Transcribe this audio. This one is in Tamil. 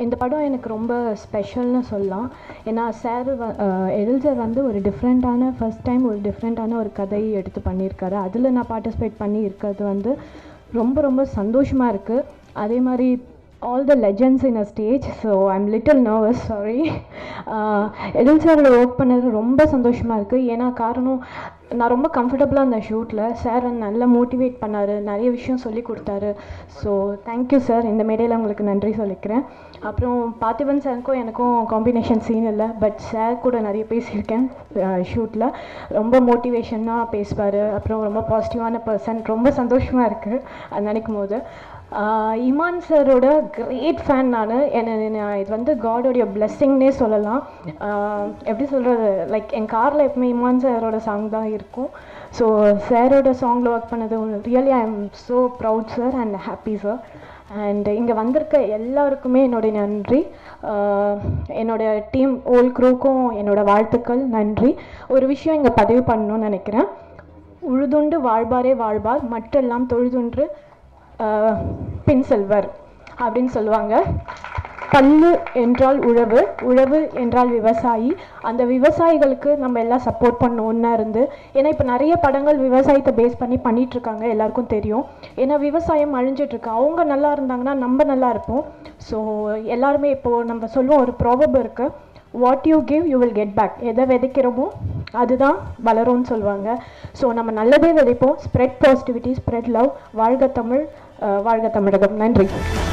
இந்த படம் எனக்கு ரொம்ப ஸ்பெஷல்னு சொல்லலாம் ஏன்னா சார் எழில் சார் வந்து ஒரு டிஃப்ரெண்ட்டான ஃபர்ஸ்ட் டைம் ஒரு டிஃப்ரெண்ட்டான ஒரு கதை எடுத்து பண்ணியிருக்காரு அதில் நான் பார்ட்டிசிபேட் பண்ணி இருக்கிறது வந்து ரொம்ப ரொம்ப சந்தோஷமாக இருக்குது அதே மாதிரி all the legends in a stage so I'm little nervous sorry Ezhil சாரோட ஒர்க் பண்ணது ரொம்ப சந்தோஷமாக இருக்குது ஏன்னா காரணம் நான் ரொம்ப கம்ஃபர்டபுளாக அந்த ஷூட்டில் சார் நல்லா மோட்டிவேட் பண்ணார் நிறைய விஷயம் சொல்லி கொடுத்தாரு ஸோ தேங்க்யூ சார் இந்த மேடையில் உங்களுக்கு நன்றி சொல்லிக்கிறேன் அப்புறம் பார்த்திபன் சாருக்கும் எனக்கும் காம்பினேஷன் சீன் இல்லை பட் சார் கூட நிறைய பேசியிருக்கேன் ஷூட்டில் ரொம்ப மோட்டிவேஷனாக பேசுவார் அப்புறம் ரொம்ப பாசிட்டிவான பர்சன் ரொம்ப சந்தோஷமாக இருக்குது அது நினைக்கும் போது ஆஹ் இமான் சாரோட கிரேட் ஃபேன் நான் என்ன நான் இது வந்து காடோடைய பிளெஸ்ஸிங்னே சொல்லலாம் ஆஹ் எப்படி சொல்கிறது லைக் என் காரில் எப்பவுமே இமான் சாரோட சாங் தான் இருக்கும் ஸோ சாரோட சாங்கில் ஒர்க் பண்ணது really I am so proud sir and happy sir and இங்கே வந்திருக்க எல்லாருக்குமே என்னுடைய நன்றி ஆஹ் என்னோட டீம் ஓல் க்ரூக்கும் என்னோட வாழ்த்துக்கள் நன்றி ஒரு விஷயம் இங்கே பதிவு பண்ணணும்னு நினைக்கிறேன் உழுதுண்டு வாழ்பாரே வாழ்பார் மற்றெல்லாம் தொழுதுன்று ஆஹ் பின் செல்வர் அப்படின்னு சொல்லுவாங்க பல்லு என்றால் உழவு உழவு என்றால் விவசாயி அந்த விவசாயிகளுக்கு நம்ம எல்லாம் சப்போர்ட் பண்ணணும் ஒன்றா இருந்து ஏன்னா இப்போ நிறைய படங்கள் விவசாயத்தை பேஸ் பண்ணி பண்ணிட்டு இருக்காங்க எல்லாருக்கும் தெரியும் ஏன்னா விவசாயம் அழிஞ்சிட்டு இருக்கு அவங்க நல்லா இருந்தாங்கன்னா நம்ம நல்லா இருப்போம் ஸோ எல்லாருமே இப்போது நம்ம சொல்லுவோம் ஒரு ப்ராபப் இருக்கு what you give you will get back எதை விதைக்கிறோமோ அதுதான் வளரும்னு சொல்லுவாங்க ஸோ நம்ம நல்லதே விதைப்போம் ஸ்ப்ரெட் பாசிட்டிவிட்டி ஸ்ப்ரெட் லவ் வாழ்க தமிழ் அஹ் வாழ்க தமிழகம் நன்றி